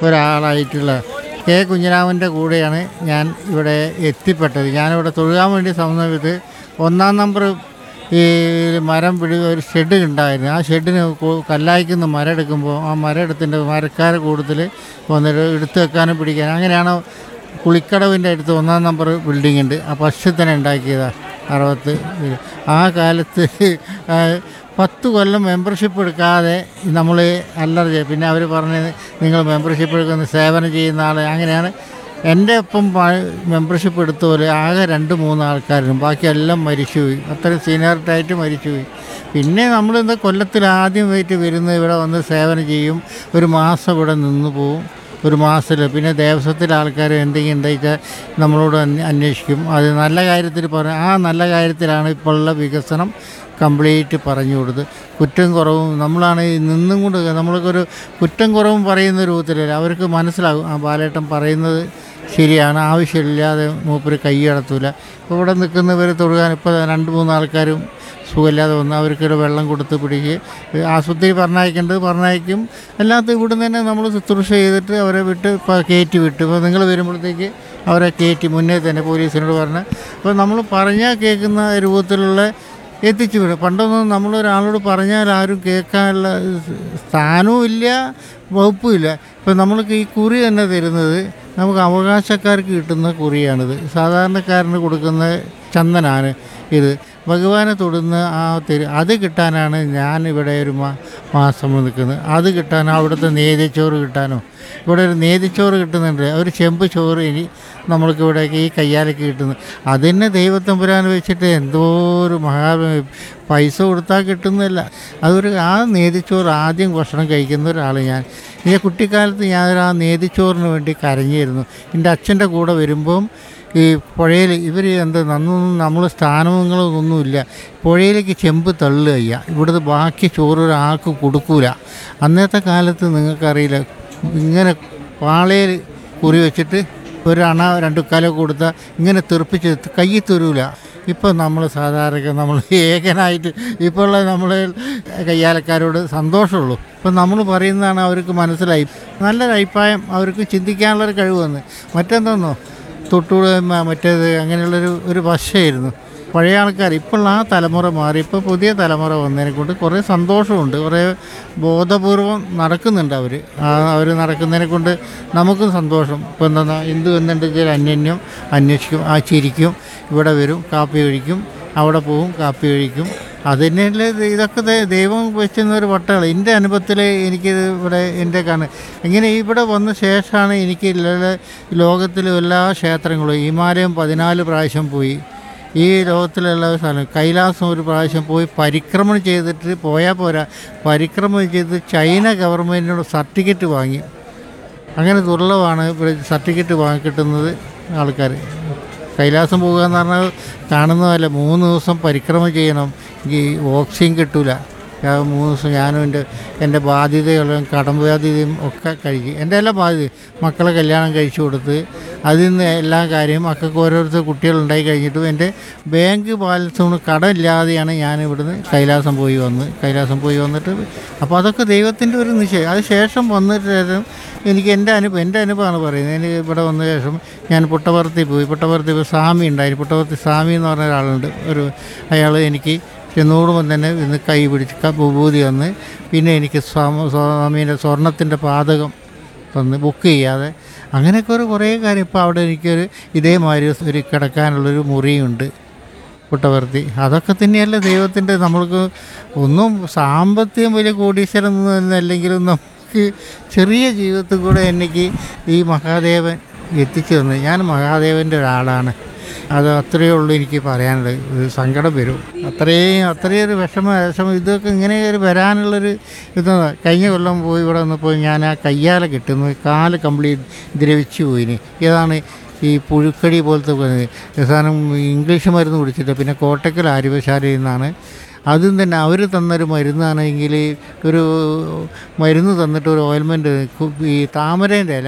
ഒരാളായിട്ടുള്ള K കുഞ്ഞിരാമൻ്റെ കൂടെയാണ് ഞാൻ ഇവിടെ എത്തിപ്പെട്ടത് ഞാനിവിടെ തൊഴുകാൻ വേണ്ടി സമയത്ത് ഒന്നാം നമ്പർ ഈ മരം പിടി ഒരു ഷെഡ് ഉണ്ടായിരുന്നു ആ ഷെഡിന് കു- കല്ലായിക്കുന്ന മരം എടുക്കുമ്പോൾ ആ മരം എടുത്തിൻ്റെ മരക്കാരെ കൂടുതൽ വന്നിട്ട് എടുത്ത് വെക്കാനും പിടിക്കാനും അങ്ങനെയാണ് കുളിക്കടവിൻ്റെ അടുത്ത് ഒന്നാം നമ്പർ ബിൽഡിംഗ് ഉണ്ട് ആ ഫസ്റ്റ് തന്നെ ഉണ്ടാക്കിയതാണ് അറുപത്ത് ഇത്. ആ കാലത്ത് ആ, പത്ത് കൊല്ലം മെമ്പർഷിപ്പ് എടുക്കാതെ നമ്മൾ അല്ലറ ചെയ്യും പിന്നെ അവർ പറഞ്ഞത് നിങ്ങൾ മെമ്പർഷിപ്പ് എടുക്കുന്ന സേവനം ചെയ്യുന്ന ആൾ അങ്ങനെയാണ് എൻ്റെ ഒപ്പം മെമ്പർഷിപ്പ് എടുത്തപോലെ ആകെ രണ്ട് മൂന്ന് ആൾക്കാരും ബാക്കിയെല്ലാം മരിച്ചുപോയി അത്രയും സീനിയറിറ്റായിട്ട് മരിച്ചുപോയി പിന്നെ നമ്മളിന്ന് കൊല്ലത്തിൽ ആദ്യം പോയിട്ട് വരുന്നത് ഇവിടെ വന്ന് സേവനം ചെയ്യും ഒരു മാസം ഇവിടെ നിന്ന് പോവും ഒരു മാസത്തിൽ പിന്നെ ദേവസ്വത്തിലെ ആൾക്കാർ എന്തെങ്കിലും ഉണ്ടായിച്ചാൽ നമ്മളോട് അന്വ- അന്വേഷിക്കും അത് നല്ല കാര്യത്തിൽ പറ ആ നല്ല കാര്യത്തിലാണ് ഇപ്പോഴുള്ള വികസനം കംപ്ലീറ്റ് പറഞ്ഞു കൊടുത്ത് കുറ്റം കുറവും നമ്മളാണ് ഈ നിന്നും കൊണ്ട് നമ്മൾക്കൊരു കുറ്റം കുറവും പറയുന്ന രൂപത്തിലല്ല അവർക്ക് മനസ്സിലാകും ആ ബാലേട്ടൻ പറയുന്നത് ശരിയാണ് ആവശ്യമില്ലാതെ മൂപ്പര് കൈ കടത്തൂല ഇപ്പോൾ ഇവിടെ നിൽക്കുന്നവർ തൊഴുകാൻ ഇപ്പോൾ രണ്ട് മൂന്ന് ആൾക്കാരും സുഖമില്ലാതെ വന്ന് അവർക്കൊരു വെള്ളം കൊടുത്ത് പിടിക്കുക ആശുപത്രി പറഞ്ഞയക്കേണ്ടത് പറഞ്ഞയക്കും അല്ലാത്ത ഇവിടുന്ന് തന്നെ നമ്മൾ ശുശ്രൂഷ ചെയ്തിട്ട് അവരെ വിട്ട് ഇപ്പോൾ കയറ്റി വിട്ടു ഇപ്പോൾ നിങ്ങൾ വരുമ്പോഴത്തേക്ക് അവരെ കയറ്റി മുന്നേ തന്നെ പോലീസിനോട് പറഞ്ഞ് അപ്പോൾ നമ്മൾ പറഞ്ഞാൽ കേൾക്കുന്ന രൂപത്തിലുള്ള എത്തിച്ചു വിടും പണ്ടൊന്നും നമ്മളൊരാളോട് പറഞ്ഞാൽ ആരും കേൾക്കാനുള്ള സ്ഥാനവും ഇല്ല വകുപ്പും ഇല്ല ഇപ്പം നമ്മൾക്ക് ഈ കുറി തന്നെ തരുന്നത് നമുക്ക് അവകാശക്കാർക്ക് കിട്ടുന്ന കുറിയാണിത് സാധാരണക്കാരന് കൊടുക്കുന്ന ചന്ദനാണ് ഇത് ഭഗവാനെ തൊടുന്ന ആ തെരു അത് കിട്ടാനാണ് ഞാൻ ഇവിടെ ഒരു മാ മാസം നിൽക്കുന്നത് അത് കിട്ടാനോ അവിടുത്തെ നേതിച്ചോറ് കിട്ടാനോ ഇവിടെ ഒരു നേതിച്ചോറ് കിട്ടുന്നുണ്ട് ഒരു ചെമ്പ് ചോറ് ഇനി നമ്മൾക്ക് ഇവിടേക്ക് ഈ കയ്യാലൊക്കെ കിട്ടുന്നു അതിനെ ദൈവത്തമ്പുരാൻ വെച്ചിട്ട് എന്തോ ഒരു മഹാ പൈസ കൊടുത്താൽ കിട്ടുന്നില്ല അതൊരു ആ നേതിച്ചോറ് ആദ്യം ഭക്ഷണം കഴിക്കുന്ന ഒരാൾ ഞാൻ ഈ കുട്ടിക്കാലത്ത് ഞാൻ ആ നേതിച്ചോറിന് വേണ്ടി കരഞ്ഞിരുന്നു എൻ്റെ അച്ഛൻ്റെ കൂടെ വരുമ്പം ഈ പുഴയിൽ ഇവർ എന്ത് നന്നൊന്നും നമ്മൾ സ്ഥാനങ്ങളും ഒന്നുമില്ല പുഴയിലേക്ക് ചെമ്പ് തള്ളുക ചെയ്യുക ഇവിടുത്തെ ബാക്കി ചോറ് ഒരാൾക്ക് കൊടുക്കൂല അന്നത്തെ കാലത്ത് നിങ്ങൾക്കറിയില്ല ഇങ്ങനെ പാളയിൽ കുറി വെച്ചിട്ട് ഒരു അണ രണ്ട് കല കൊടുത്താൽ ഇങ്ങനെ തെറിപ്പിച്ച് കയ്യിൽ തരൂല ഇപ്പം നമ്മൾ സാധാരണ നമ്മൾ ഏകനായിട്ട് ഇപ്പോൾ ഉള്ള നമ്മൾ കയ്യാലക്കാരോട് സന്തോഷമുള്ളൂ ഇപ്പം നമ്മൾ പറയുന്നതാണ് അവർക്ക് മനസ്സിലായി നല്ലൊരു അഭിപ്രായം അവർക്ക് ചിന്തിക്കാനുള്ളൊരു കഴിവ് വന്ന് മറ്റെന്തോന്നോ തൊട്ടുകൂടുക മറ്റേത് അങ്ങനെയുള്ളൊരു ഒരു വശമായിരുന്നു പഴയ ആൾക്കാർ ഇപ്പോൾ ആ തലമുറ മാറി ഇപ്പോൾ പുതിയ തലമുറ വന്നതിനെ കൊണ്ട് കുറേ സന്തോഷമുണ്ട് കുറേ ബോധപൂർവം നടക്കുന്നുണ്ട് അവർ അവർ നടക്കുന്നതിനെ കൊണ്ട് നമുക്കും സന്തോഷം ഇപ്പോൾ എന്താ എന്ത് എന്നുണ്ടെങ്കിൽ അന്യന്യം അന്വേഷിക്കും ആ ചിരിക്കും ഇവിടെ വരും കാപ്പി കഴിക്കും അവിടെ പോവും കാപ്പി കഴിക്കും അതിനല്ലേ ഇതൊക്കെ ദൈ- ദൈവം വെച്ചുന്ന ഒരു വട്ടകൾ എൻ്റെ അനുഭവത്തിൽ എനിക്കിത് ഇവിടെ എൻ്റെ കാണുക ഇങ്ങനെ ഇവിടെ വന്ന ശേഷമാണ് എനിക്ക് എല്ലാ- ലോകത്തിലെ എല്ലാ ക്ഷേത്രങ്ങളും ഹിമാലയം പതിനാല് പ്രാവശ്യം പോയി ഈ ലോകത്തിലുള്ള സ്ഥലം കൈലാസം ഒരു പ്രാവശ്യം പോയി പരിക്രമണം ചെയ്തിട്ട് പോയാൽ പോരാ പരിക്രമണം ചെയ്ത് ചൈന ഗവൺമെൻറ്റിനോട് സർട്ടിഫിക്കറ്റ് വാങ്ങി അങ്ങനെ ദുർലഭമാണ് ഇവിടെ സർട്ടിഫിക്കറ്റ് വാങ്ങി കിട്ടുന്നത് ആൾക്കാർ കൈലാസം പോകുക എന്ന് പറഞ്ഞാൽ കാണുന്നതല്ല മൂന്ന് ദിവസം പരിക്രമം ചെയ്യണം ഈ ഓക്സിജൻ കിട്ടൂല ഞാൻ മൂന്ന് ദിവസം ഞാനും എൻ്റെ എൻ്റെ ബാധ്യതകളും കടം ബാധ്യതയും ഒക്കെ കഴിക്കും എൻ്റെ എല്ലാ ബാധ്യത മക്കളെ കല്യാണം കഴിച്ചു കൊടുത്ത് അതിൽ നിന്ന് എല്ലാ കാര്യവും മക്കൾക്ക് ഓരോരുത്തർ കുട്ടികളുണ്ടായി കഴിഞ്ഞിട്ടും എൻ്റെ ബാങ്ക് ബാലൻസ് കൊണ്ട് കടമില്ലാതെയാണ് ഞാൻ ഇവിടുന്ന് കൈലാസം പോയി വന്ന് കൈലാസം പോയി വന്നിട്ട് അപ്പോൾ അതൊക്കെ ദൈവത്തിൻ്റെ ഒരു നിശ്ചയം അത് ശേഷം വന്നിട്ട് ശേഷം എനിക്ക് എൻ്റെ അനുഭവം എൻ്റെ അനുഭവമാണ് പറയുന്നത് എനിക്ക് ഇവിടെ വന്ന ശേഷം ഞാൻ പുട്ടപർത്തി പോയി പുട്ടപർത്തി പോയി സ്വാമി ഉണ്ടായിരുന്നു പുട്ടപർത്തി സ്വാമി എന്ന് പറഞ്ഞ ഒരാളുണ്ട് ഒരു അയാൾ എനിക്ക് ചെന്നോടുമ്പോൾ തന്നെ ഇന്ന് കൈ പിടിച്ച് ക- വിഭൂതി തന്ന് പിന്നെ എനിക്ക് സ്വാമി സ്വാമീൻ്റെ സ്വർണത്തിൻ്റെ പാതകം തന്ന് ബുക്ക് ചെയ്യാതെ അങ്ങനെയൊക്കെ ഒരു കുറേ കാര്യം ഇപ്പോൾ അവിടെ എനിക്കൊരു ഇതേമാതിരി ഒരു കിടക്കാനുള്ളൊരു മുറിയുണ്ട് പുട്ടവർത്തി അതൊക്കെ തന്നെയല്ല ദൈവത്തിൻ്റെ നമ്മൾക്ക് ഒന്നും സാമ്പത്തികം വലിയ കോടീശ്വരം എന്നല്ലെങ്കിലും നമുക്ക് ചെറിയ ജീവിതത്തിൽ കൂടെ എനിക്ക് ഈ മഹാദേവൻ എത്തിച്ചു തന്നു ഞാൻ മഹാദേവൻ്റെ ഒരാളാണ് അത് അത്രയേ ഉള്ളൂ എനിക്ക് പറയാനുള്ളത് ഒരു സങ്കടം വരും അത്രയും അത്രയും ഒരു വിഷമം വിഷമം ഇതൊക്കെ ഇങ്ങനെ ഒരു വരാനുള്ളൊരു ഇത് കഴിഞ്ഞ കൊല്ലം പോയി ഇവിടെ വന്നപ്പോൾ ഞാൻ ആ കയ്യാല കിട്ടുന്നു കാല് കംപ്ലീറ്റ് ദ്രവിച്ചു പോയിന് ഇതാണ് ഈ പുഴുക്കടി പോലത്തെ അവസാനം ഇംഗ്ലീഷ് മരുന്ന് കുടിച്ചിട്ട് പിന്നെ കോട്ടക്കൽ ആര്യവശാലയിൽ നിന്നാണ് അതും തന്നെ അവർ തന്നൊരു മരുന്നാണെങ്കിൽ ഒരു മരുന്ന് തന്നിട്ട് ഒരു ഓയിൽമെൻറ്റ് ഈ താമരേൻ്റെ ഇല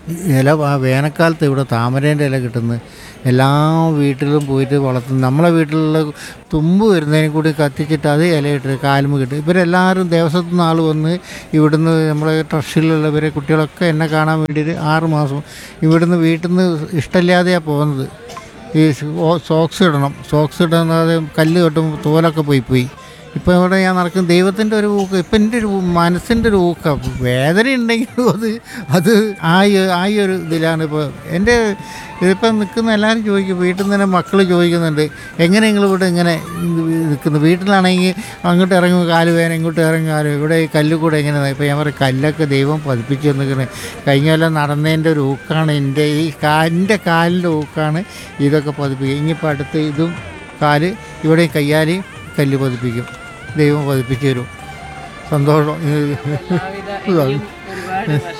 ഇല ആ വേനൽക്കാലത്ത് ഇവിടെ താമരേൻ്റെ ഇല കിട്ടുന്നത് എല്ലാ വീട്ടിലും പോയിട്ട് വളർത്തുന്നു നമ്മളെ വീട്ടിലുള്ള തുമ്പ് വരുന്നതിനെ കൂടി കത്തിച്ചിട്ട് അത് ഇലയിട്ട് കാലുമ്പ് കിട്ടും ഇവരെല്ലാവരും ദേവസ്വത്തു നിന്ന് ആൾ വന്ന് ഇവിടുന്ന് നമ്മളെ ട്രസ്റ്റിലുള്ളവരെ കുട്ടികളൊക്കെ എന്നെ കാണാൻ വേണ്ടിയിട്ട് ആറ് മാസം ഇവിടുന്ന് വീട്ടിൽ നിന്ന് ഇഷ്ടമില്ലാതെയാണ് പോകുന്നത് ഈ സോ- സോക്സ് ഇടണം സോക്സ് ഇടാതെ കല്ല് കെട്ടുമ്പോൾ തോലൊക്കെ പോയി പോയി ഇപ്പം ഇവിടെ ഞാൻ നടക്കും ദൈവത്തിൻ്റെ ഒരു ഊക്ക് ഇപ്പം എൻ്റെ ഒരു മനസ്സിൻ്റെ ഒരു ഊക്ക വേദന ഉണ്ടെങ്കിലും അത് അത് ആ ഈ- ആ ഈ ഒരു ഇതിലാണ് ഇപ്പോൾ എൻ്റെ ഇതിപ്പം നിൽക്കുന്ന എല്ലാവരും ചോദിക്കും വീട്ടിൽ നിന്ന് തന്നെ മക്കൾ ചോദിക്കുന്നുണ്ട് എങ്ങനെ നിങ്ങൾ ഇവിടെ ഇങ്ങനെ നിൽക്കുന്നു വീട്ടിലാണെങ്കിൽ അങ്ങോട്ട് ഇറങ്ങും കാല് വേദന ഇങ്ങോട്ട് ഇറങ്ങും കാല് ഇവിടെ ഈ കല്ല് കൂടെ എങ്ങനെ ഇപ്പോൾ ഞാൻ പറയും കല്ലൊക്കെ ദൈവം പതിപ്പിച്ച് നിൽക്കുന്നത് കഴിഞ്ഞ കൊല്ലം നടന്നതിൻ്റെ ഒരു ഊക്കാണ് എൻ്റെ ഈ കാലിൻ്റെ കാലിൻ്റെ ഊക്കാണ് ഇതൊക്കെ പതിപ്പിക്കുക ഇനിയിപ്പോൾ അടുത്ത് ഇതും കാല് ഇവിടെ കയ്യാൽ കല്ല് പതിപ്പിക്കും ദൈവം പതിപ്പിച്ച് തരും സന്തോഷം എല്ലാവിധ ഇനിയും ഒരുപാട് വർഷം